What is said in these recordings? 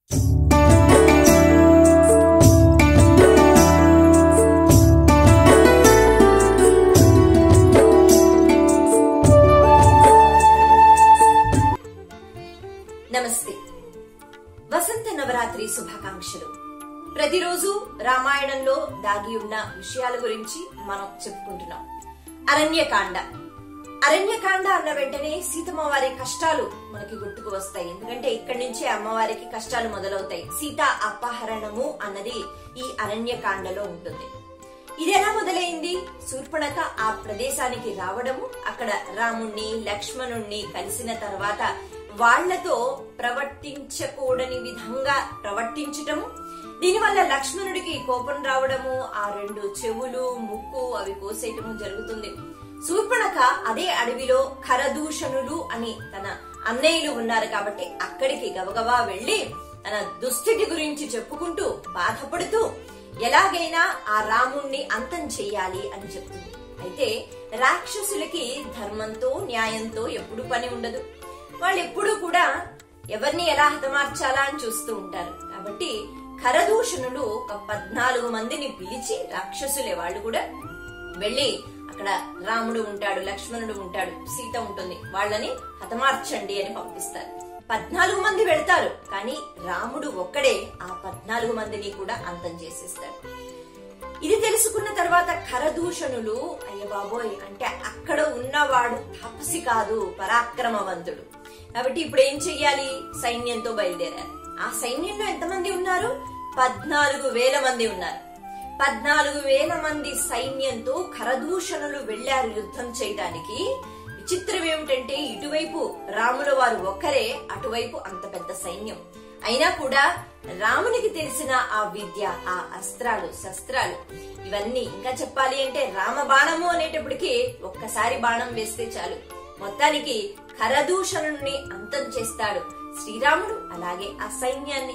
నమస్తే వసంత నవరాత్రి శుభాకాంక్షలు ప్రతిరోజు రామాయణంలో దాగి ఉన్న విషయాల గురించి మనం చెప్పుకుంటున్నాం అరణ్యకాండ అరణ్యకాండ అన్న వెంటనే సీతమ్మ వారి కష్టాలు మనకి గుర్తుకు వస్తాయి ఎందుకంటే ఇక్కడి నుంచే అమ్మవారికి కష్టాలు మొదలవుతాయి సీత అపహరణము అన్నది ఈ అరణ్యకాండలో ఉంటుంది ఇది ఎలా మొదలైంది శూర్పణక ఆ ప్రదేశానికి రావడము అక్కడ రాముణ్ణి లక్ష్మణుణ్ణి కలిసిన తర్వాత వాళ్లతో ప్రవర్తించకూడని విధంగా ప్రవర్తించటము దీనివల్ల లక్ష్మణుడికి కోపం రావడము ఆ రెండు చెవులు ముక్కు అవి కోసేయటము జరుగుతుంది శూర్పణక అదే అడవిలో ఖరదూషణులు అని తన అన్నయ్యలు ఉన్నారు కాబట్టి అక్కడికి గబగబా వెళ్లి తన దుస్థితి గురించి చెప్పుకుంటూ బాధపడుతూ ఎలాగైనా ఆ రాముణ్ణి అంతం చెయ్యాలి అని చెప్తుంది అయితే రాక్షసులకి ధర్మంతో న్యాయంతో ఎప్పుడు పని ఉండదు వాళ్ళు ఎప్పుడూ కూడా ఎవరిని ఎలా హతమార్చాలా అని చూస్తూ ఉంటారు కాబట్టి ఖరదూషణులు ఒక పద్నాలుగు మందిని పిలిచి రాక్షసులే వాళ్ళు కూడా వెళ్ళి అక్కడ రాముడు ఉంటాడు లక్ష్మణుడు ఉంటాడు సీత ఉంటుంది వాళ్ళని హతమార్చండి అని పంపిస్తారు పద్నాలుగు మంది వెళ్తారు కానీ రాముడు ఒక్కడే ఆ పద్నాలుగు మందిని కూడా అంతం చేసేస్తాడు ఇది తెలుసుకున్న తర్వాత ఖరదూషణులు అయ్య బాబోయ్ అంటే అక్కడ ఉన్నవాడు తాపసి కాదు పరాక్రమవంతుడు కాబట్టి ఇప్పుడు ఏం చెయ్యాలి సైన్యంతో బయలుదేరారు ఆ సైన్యంలో ఎంతమంది ఉన్నారు పద్నాలుగు వేల మంది ఉన్నారు పద్నాలుగు వేల మంది సైన్యంతో ఖరదూషణులు వెళ్లారు యుద్ధం చేయడానికి విచిత్రం ఏమిటంటే ఇటువైపు రాముల వారు ఒక్కరే అటువైపు అంత పెద్ద సైన్యం అయినా కూడా రామునికి తెలిసిన ఆ విద్య ఆ అస్త్రాలు శస్త్రాలు ఇవన్నీ ఇంకా చెప్పాలి అంటే రామ బాణము అనేటప్పటికి ఒక్కసారి బాణం వేస్తే చాలు మొత్తానికి ఖరదూషణుని అంతం చేస్తాడు శ్రీరాముడు అలాగే ఆ సైన్యాన్ని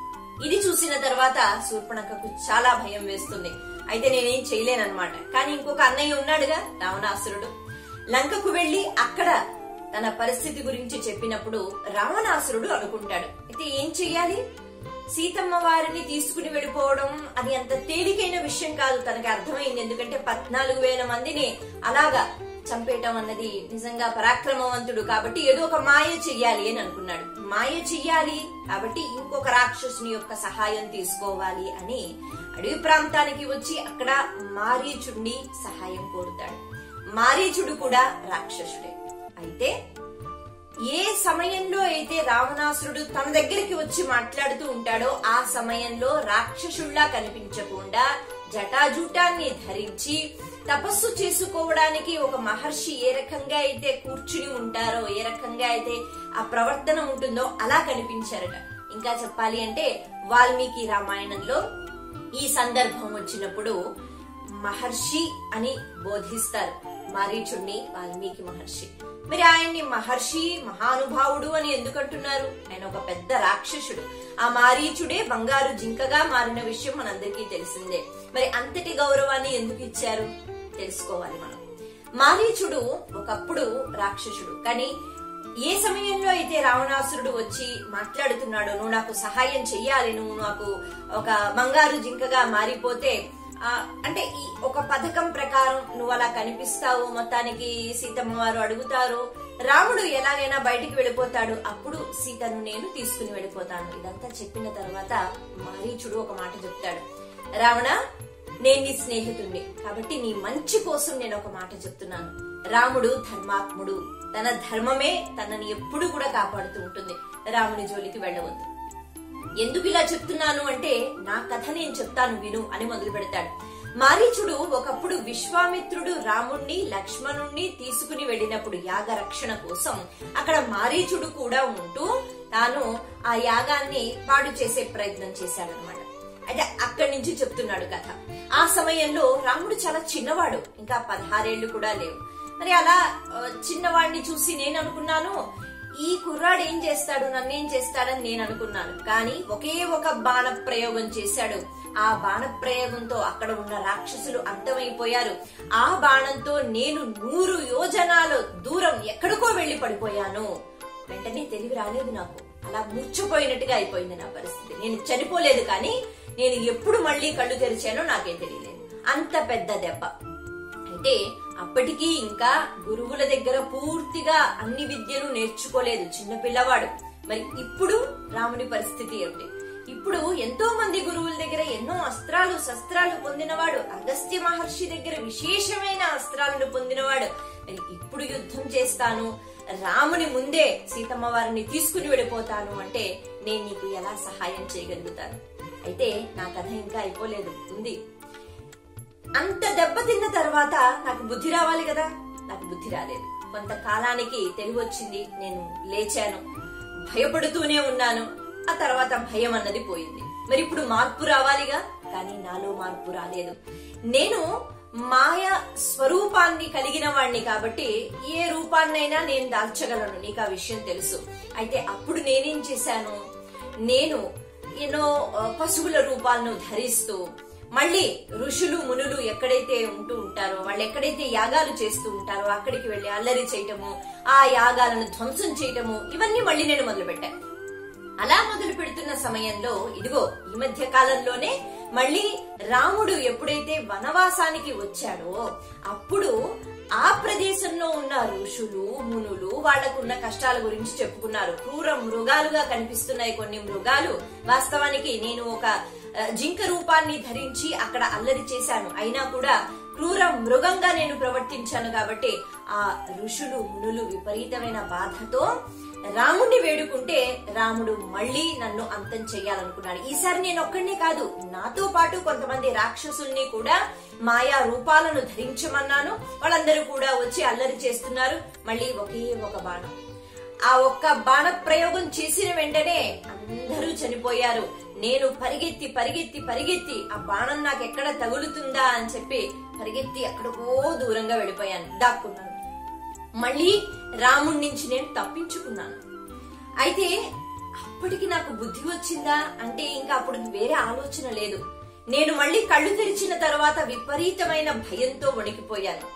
ఇది చూసిన తర్వాత శూర్పణకకు చాలా భయం వేస్తుంది అయితే నేనేం చేయలేనన్నమాట కానీ ఇంకొక అన్నయ్య ఉన్నాడుగా రావణాసురుడు లంకకు వెళ్లి అక్కడ తన పరిస్థితి గురించి చెప్పినప్పుడు రావణాసురుడు అనుకుంటాడు అయితే ఏం చెయ్యాలి సీతమ్మ వారిని తీసుకుని వెళ్ళిపోవడం అది అంత తేలికైన విషయం కాదు తనకి అర్థమైంది ఎందుకంటే పద్నాలుగు వేల మందిని అలాగా చంపేయటం అన్నది నిజంగా పరాక్రమవంతుడు కాబట్టి ఏదో ఒక మాయ చెయ్యాలి అని అనుకున్నాడు మాయ చెయ్యాలి కాబట్టి ఇంకొక రాక్షసుని యొక్క సహాయం తీసుకోవాలి అని అడవి ప్రాంతానికి వచ్చి అక్కడ మారీచుడిని సహాయం కోరుతాడు మారీచుడు కూడా రాక్షసుడే అయితే ఏ సమయంలో అయితే రావణాసురుడు తన దగ్గరికి వచ్చి మాట్లాడుతూ ఉంటాడో ఆ సమయంలో రాక్షసుల్లా కనిపించకుండా జటాజూటాన్ని ధరించి తపస్సు చేసుకోవడానికి ఒక మహర్షి ఏ రకంగా అయితే కూర్చుని ఉంటారో ఏ రకంగా అయితే ఆ ప్రవర్తన ఉంటుందో అలా కనిపించారట ఇంకా చెప్పాలి అంటే వాల్మీకి రామాయణంలో ఈ సందర్భం వచ్చినప్పుడు మహర్షి అని బోధిస్తారు మారీచుణ్ణి వాల్మీకి మహర్షి మరి ఆయన్ని మహర్షి మహానుభావుడు అని ఎందుకంటున్నారు ఆయన ఒక పెద్ద రాక్షసుడు ఆ మారీచుడే బంగారు జింకగా మారిన విషయం మనందరికీ తెలిసిందే మరి అంతటి గౌరవాన్ని ఎందుకు ఇచ్చారు తెలుసుకోవాలి మనం మారీచుడు ఒకప్పుడు రాక్షసుడు కానీ ఏ సమయంలో అయితే రావణాసురుడు వచ్చి మాట్లాడుతున్నాడో నువ్వు నాకు సహాయం చెయ్యాలి నువ్వు నాకు ఒక బంగారు జింకగా మారిపోతే ఆ, అంటే ఈ ఒక పథకం ప్రకారం నువ్వు అలా కనిపిస్తావు మొత్తానికి సీతమ్మ వారు అడుగుతారు రాముడు ఎలాగైనా బయటికి వెళ్ళిపోతాడు అప్పుడు సీతను నేను తీసుకుని వెళ్ళిపోతాను ఇదంతా చెప్పిన తర్వాత మారీచుడు ఒక మాట చెప్తాడు రావణ నేను నీ స్నేహితుణ్ణి కాబట్టి నీ మంచి కోసం నేను ఒక మాట చెప్తున్నాను రాముడు ధర్మాత్ముడు తన ధర్మమే తనని ఎప్పుడు కూడా కాపాడుతూ ఉంటుంది రాముని జోలికి వెళ్ళవద్దు ఎందుకు ఇలా చెప్తున్నాను అంటే నా కథ నేను చెప్తాను విను అని మొదలు పెడతాడు మారీచుడు ఒకప్పుడు విశ్వామిత్రుడు రాముణ్ణి లక్ష్మణుణ్ణి తీసుకుని వెళ్ళినప్పుడు యాగ రక్షణ కోసం అక్కడ మారీచుడు కూడా ఉంటూ తాను ఆ యాగాన్ని పాడు చేసే ప్రయత్నం చేశాడనమాట అయితే అక్కడి నుంచి చెప్తున్నాడు కథ ఆ సమయంలో రాముడు చాలా చిన్నవాడు ఇంకా పదహారేళ్లు కూడా లేవు మరి అలా ఆ, చిన్నవాడిని చూసి నేను అనుకున్నాను ఈ కుర్రాడు ఏం చేస్తాడు నన్నేం చేస్తాడని నేను అనుకున్నాను కానీ ఒకే ఒక బాణ ప్రయోగం చేశాడు ఆ బాణ ప్రయోగంతో అక్కడ ఉన్న రాక్షసులు అంతమైపోయారు ఆ బాణంతో నేను నూరు యోజనాలు దూరం ఎక్కడికో వెళ్లి పడిపోయాను వెంటనే తెలివి రాలేదు నాకు అలా మూర్చపోయినట్టుగా అయిపోయింది నా పరిస్థితి నేను చనిపోలేదు కానీ నేను ఎప్పుడు మళ్ళీ కళ్ళు తెరిచానో నాకేం తెలియలేదు అంత పెద్ద దెబ్బ అయితే అప్పటికీ ఇంకా గురువుల దగ్గర పూర్తిగా అన్ని విద్యలు నేర్చుకోలేదు చిన్న పిల్లవాడు మరి ఇప్పుడు రాముని పరిస్థితి ఏమిటి ఇప్పుడు ఎంతో మంది గురువుల దగ్గర ఎన్నో అస్త్రాలు శస్త్రాలు పొందినవాడు అగస్త్య మహర్షి దగ్గర విశేషమైన అస్త్రాలను పొందినవాడు మరి ఇప్పుడు యుద్ధం చేస్తాను రాముని ముందే సీతమ్మ వారిని తీసుకుని వెళ్ళిపోతాను అంటే నేను నీకు ఎలా సహాయం చేయగలుగుతాను అయితే నా కథ ఇంకా అయిపోలేదు ఉంది అంత దెబ్బతిన్న తర్వాత నాకు బుద్ధి రావాలి కదా నాకు బుద్ధి రాలేదు కొంతకాలానికి తెలివి వచ్చింది నేను లేచాను భయపడుతూనే ఉన్నాను ఆ తర్వాత భయం అన్నది పోయింది మరి ఇప్పుడు మార్పు రావాలిగా కానీ నాలో మార్పు రాలేదు నేను మాయ స్వరూపాన్ని కలిగిన వాణ్ణి కాబట్టి ఏ రూపాన్నైనా నేను దాల్చగలను నీకు ఆ విషయం తెలుసు అయితే అప్పుడు నేనేం చేశాను నేను ఎన్నో ఆ, పశువుల రూపాలను ధరిస్తూ మళ్ళీ ఋషులు మునులు ఎక్కడైతే ఉంటూ ఉంటారో వాళ్ళు ఎక్కడైతే యాగాలు చేస్తూ ఉంటారో అక్కడికి వెళ్లి అల్లరి చేయటము ఆ యాగాలను ధ్వంసం చేయటము ఇవన్నీ మళ్ళీ నేను మొదలు పెట్టాను అలా మొదలు పెడుతున్న సమయంలో ఇదిగో ఈ మధ్య కాలంలోనే మళ్ళీ రాముడు ఎప్పుడైతే వనవాసానికి వచ్చాడో అప్పుడు ఆ ప్రదేశంలో ఉన్న ఋషులు మునులు వాళ్లకున్న కష్టాల గురించి చెప్పుకున్నారు క్రూర మృగాలుగా కనిపిస్తున్నాయి కొన్ని మృగాలు వాస్తవానికి నేను ఒక ఆ, జింక రూపాన్ని ధరించి అక్కడ అల్లరి చేశాను అయినా కూడా క్రూర మృగంగా నేను ప్రవర్తించాను కాబట్టి ఆ ఋషులు మునులు విపరీతమైన బాధతో రాముణ్ణి వేడుకుంటే రాముడు మళ్ళీ నన్ను అంతం చెయ్యాలనుకున్నాడు ఈసారి నేను ఒక్కడినే కాదు నాతో పాటు కొంతమంది రాక్షసుల్ని కూడా మాయా రూపాలను ధరించమన్నాను వాళ్ళందరూ కూడా వచ్చి అల్లరి చేస్తున్నారు మళ్ళీ ఒకే ఒక బాణం ఆ ఒక్క బాణ ప్రయోగం చేసిన వెంటనే అందరూ చనిపోయారు నేను పరిగెత్తి పరిగెత్తి పరిగెత్తి ఆ బాణం నాకు ఎక్కడ తగులుతుందా అని చెప్పి పరిగెత్తి ఎక్కడికో దూరంగా వెళ్ళిపోయాను దాక్కున్నాను మళ్ళీ రాముడి నుంచి నేను తప్పించుకున్నాను అయితే అప్పటికి నాకు బుద్ధి వచ్చిందా అంటే ఇంకా అప్పుడు వేరే ఆలోచన లేదు నేను మళ్ళీ కళ్ళు తెరిచిన తర్వాత విపరీతమైన భయంతో వణికిపోయాను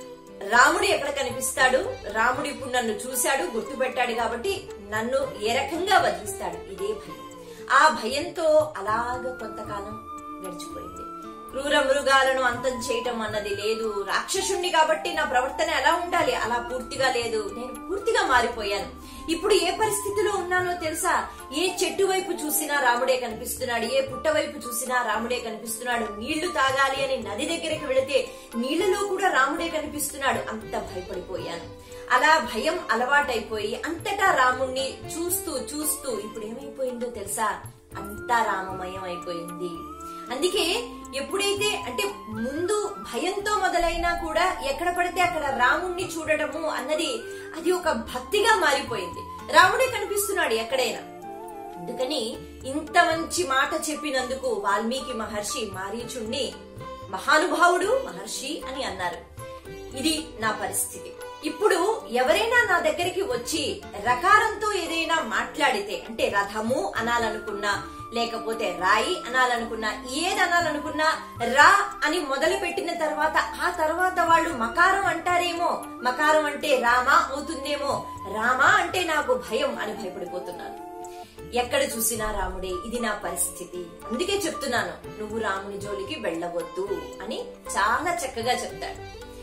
రాముడు ఎక్కడ కనిపిస్తాడు రాముడు ఇప్పుడు నన్ను చూశాడు గుర్తుపెట్టాడు కాబట్టి నన్ను ఏ రకంగా వధిస్తాడు ఇదే భయం ఆ భయంతో అలాగ కొంతకాలం గడిచిపోయింది క్రూర మృగాలను అంతం చేయటం అన్నది లేదు రాక్షసుణ్ణి కాబట్టి నా ప్రవర్తన ఎలా ఉండాలి అలా పూర్తిగా లేదు నేను పూర్తిగా మారిపోయాను ఇప్పుడు ఏ పరిస్థితిలో ఉన్నానో తెలుసా ఏ చెట్టు వైపు చూసినా రాముడే కనిపిస్తున్నాడు ఏ పుట్ట వైపు చూసినా రాముడే కనిపిస్తున్నాడు నీళ్లు తాగాలి అని నది దగ్గరికి వెళితే నీళ్లలో కూడా రాముడే కనిపిస్తున్నాడు అంత భయపడిపోయాను అలా భయం అలవాటైపోయి అంతటా రాముణ్ణి చూస్తూ చూస్తూ ఇప్పుడు ఏమైపోయిందో తెలుసా అంతా రామమయం అయిపోయింది అందుకే ఎప్పుడైతే అంటే ముందు భయంతో మొదలైనా కూడా ఎక్కడ పడితే అక్కడ రాముణ్ణి చూడటము అన్నది అది ఒక భక్తిగా మారిపోయింది రాముడే కనిపిస్తున్నాడు ఎక్కడైనా అందుకని ఇంత మంచి మాట చెప్పినందుకు వాల్మీకి మహర్షి మారీచుణ్ణి మహానుభావుడు మహర్షి అని అన్నారు ఇది నా పరిస్థితి ఇప్పుడు ఎవరైనా నా దగ్గరికి వచ్చి రకారంతో ఏదైనా మాట్లాడితే అంటే రథము అనాలనుకున్నా లేకపోతే రాయి అనాలనుకున్నా ఏది అనాలనుకున్నా రా అని మొదలు పెట్టిన తర్వాత ఆ తర్వాత వాళ్ళు మకారం అంటారేమో మకారం అంటే రామా అవుతుందేమో రామా అంటే నాకు భయం అని భయపడిపోతున్నాను ఎక్కడ చూసినా రాముడే ఇది నా పరిస్థితి అందుకే చెప్తున్నాను నువ్వు రాముని జోలికి వెళ్ళవద్దు అని చాలా చక్కగా చెప్తాడు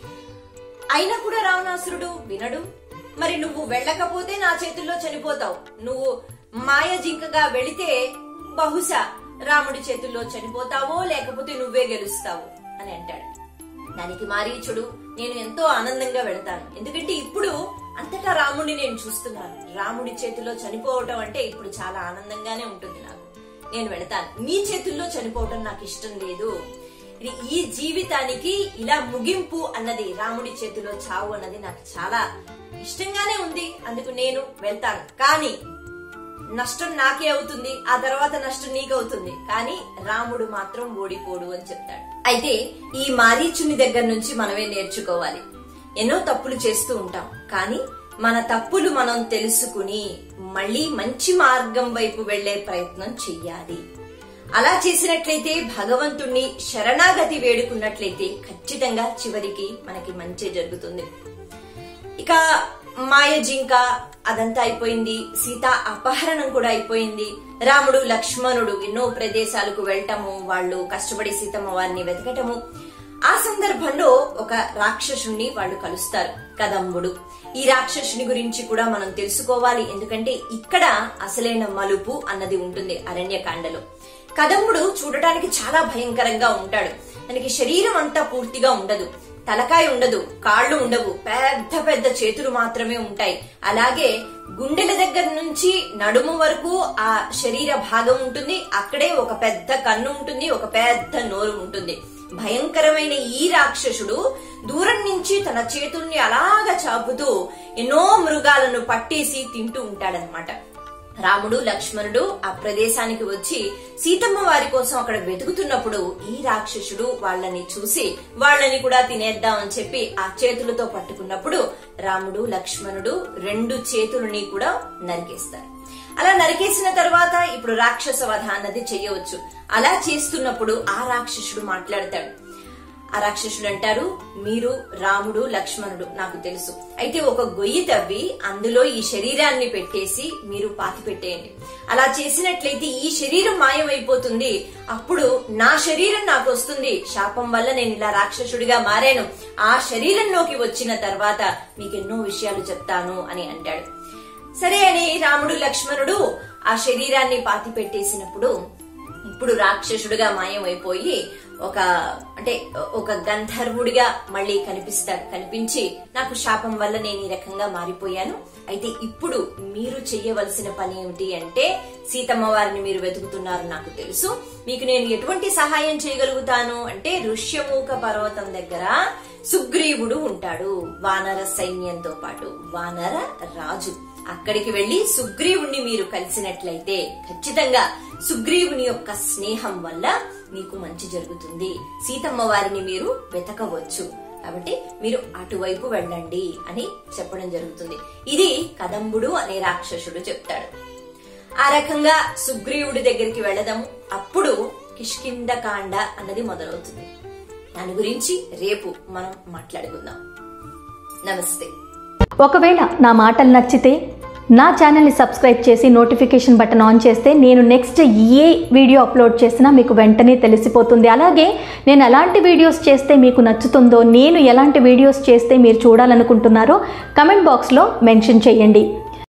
అయినా కూడా రావణాసురుడు వినడు మరి నువ్వు వెళ్ళకపోతే నా చేతుల్లో చనిపోతావు నువ్వు మాయ జింకగా వెళితే బహుశా రాముడి చేతుల్లో చనిపోతావో లేకపోతే నువ్వే గెలుస్తావు అని అంటాడు దానికి మారీచుడు నేను ఎంతో ఆనందంగా వెళతాను ఎందుకంటే ఇప్పుడు అంతటా రాముడిని నేను చూస్తున్నాను రాముడి చేతిలో చనిపోవటం అంటే ఇప్పుడు చాలా ఆనందంగానే ఉంటుంది నాకు నేను వెళతాను నీ చేతుల్లో చనిపోవటం నాకు ఇష్టం లేదు ఇది ఈ జీవితానికి ఇలా ముగింపు అన్నది రాముడి చేతిలో చావు అన్నది నాకు చాలా ఇష్టంగానే ఉంది అందుకు నేను వెళ్తాను కానీ నష్టం నాకే అవుతుంది ఆ తర్వాత నష్టం నీకు అవుతుంది కానీ రాముడు మాత్రం ఓడిపోడు అని చెప్తాడు అయితే ఈ మారీచుని దగ్గర నుంచి మనమే నేర్చుకోవాలి ఎన్నో తప్పులు చేస్తూ ఉంటాం కానీ మన తప్పులు మనం తెలుసుకుని మళ్ళీ మంచి మార్గం వైపు వెళ్లే ప్రయత్నం చెయ్యాలి అలా చేసినట్లయితే భగవంతుణ్ణి శరణాగతి వేడుకున్నట్లయితే ఖచ్చితంగా చివరికి మనకి మంచి జరుగుతుంది ఇక మాయ జింక అదంతా అయిపోయింది సీత అపహరణం కూడా అయిపోయింది రాముడు లక్ష్మణుడు ఎన్నో ప్రదేశాలకు వెళ్ళటము వాళ్ళు కష్టపడి సీతమ్మ వారిని వెతకటము ఆ సందర్భంలో ఒక రాక్షసుణ్ణి వాళ్ళు కలుస్తారు కదంబుడు ఈ రాక్షసుని గురించి కూడా మనం తెలుసుకోవాలి ఎందుకంటే ఇక్కడ అసలైన మలుపు అన్నది ఉంటుంది అరణ్యకాండలో కదంబుడు చూడటానికి చాలా భయంకరంగా ఉంటాడు మనకి శరీరం అంతా పూర్తిగా ఉండదు తలకాయ ఉండదు కాళ్ళు ఉండవు పెద్ద పెద్ద చేతులు మాత్రమే ఉంటాయి అలాగే గుండెల దగ్గర నుంచి నడుము వరకు ఆ శరీర భాగం ఉంటుంది అక్కడే ఒక పెద్ద కన్ను ఉంటుంది ఒక పెద్ద నోరు ఉంటుంది భయంకరమైన ఈ రాక్షసుడు దూరం నుంచి తన చేతుల్ని అలాగా చాపుతూ ఎన్నో మృగాలను పట్టేసి తింటూ ఉంటాడనమాట రాముడు లక్ష్మణుడు ఆ ప్రదేశానికి వచ్చి సీతమ్మ వారి కోసం అక్కడ వెతుకుతున్నప్పుడు ఈ రాక్షసుడు వాళ్ళని చూసి వాళ్ళని కూడా తినేద్దాం అని చెప్పి ఆ చేతులతో పట్టుకున్నప్పుడు రాముడు లక్ష్మణుడు రెండు చేతులని కూడా నరికేస్తారు అలా నరికేసిన తర్వాత ఇప్పుడు రాక్షస వధ అన్నది చేయవచ్చు అలా చేస్తున్నప్పుడు ఆ రాక్షసుడు మాట్లాడతాడు ఆ రాక్షసుడు అంటారు మీరు రాముడు లక్ష్మణుడు నాకు తెలుసు అయితే ఒక గొయ్యి తవ్వి అందులో ఈ శరీరాన్ని పెట్టేసి మీరు పాతి పెట్టేయండి అలా చేసినట్లయితే ఈ శరీరం మాయమైపోతుంది అప్పుడు నా శరీరం నాకు వస్తుంది శాపం వల్ల నేను ఇలా రాక్షసుడిగా మారాను ఆ శరీరంలోకి వచ్చిన తర్వాత మీకు ఎన్నో విషయాలు చెప్తాను అని అంటాడు సరే అని రాముడు లక్ష్మణుడు ఆ శరీరాన్ని పాతి పెట్టేసినప్పుడు ఇప్పుడు రాక్షసుడిగా మాయమైపోయి ఒక అంటే ఒక గంధర్వుడిగా మళ్ళీ కనిపిస్తాడు కనిపించి నాకు శాపం వల్ల నేను ఈ రకంగా మారిపోయాను అయితే ఇప్పుడు మీరు చెయ్యవలసిన పని ఏమిటి అంటే సీతమ్మ వారిని మీరు వెతుకుతున్నారు నాకు తెలుసు మీకు నేను ఎటువంటి సహాయం చేయగలుగుతాను అంటే ఋష్యమూక పర్వతం దగ్గర సుగ్రీవుడు ఉంటాడు వానర సైన్యంతో పాటు వానర రాజు అక్కడికి వెళ్లి సుగ్రీవుణ్ణి మీరు కలిసినట్లయితే ఖచ్చితంగా సుగ్రీవుని యొక్క స్నేహం వల్ల మీకు మంచి జరుగుతుంది సీతమ్మ వారిని మీరు వెతకవచ్చు కాబట్టి మీరు అటువైపు వెళ్ళండి అని చెప్పడం జరుగుతుంది ఇది కదంబుడు అనే రాక్షసుడు చెప్తాడు ఆ రకంగా సుగ్రీవుడి దగ్గరికి వెళ్ళదాము అప్పుడు కిష్కింద కాండ అన్నది మొదలవుతుంది దాని గురించి రేపు మనం మాట్లాడుకుందాం నమస్తే ఒకవేళ నా మాటలు నచ్చితే నా ఛానల్ని సబ్స్క్రైబ్ చేసి నోటిఫికేషన్ బటన్ ఆన్ చేస్తే నేను నెక్స్ట్ ఏ వీడియో అప్లోడ్ చేసినా మీకు వెంటనే తెలిసిపోతుంది అలాగే నేను ఎలాంటి వీడియోస్ చేస్తే మీకు నచ్చుతుందో నేను ఎలాంటి వీడియోస్ చేస్తే మీరు చూడాలనుకుంటున్నారో కమెంట్ బాక్స్లో మెన్షన్ చేయండి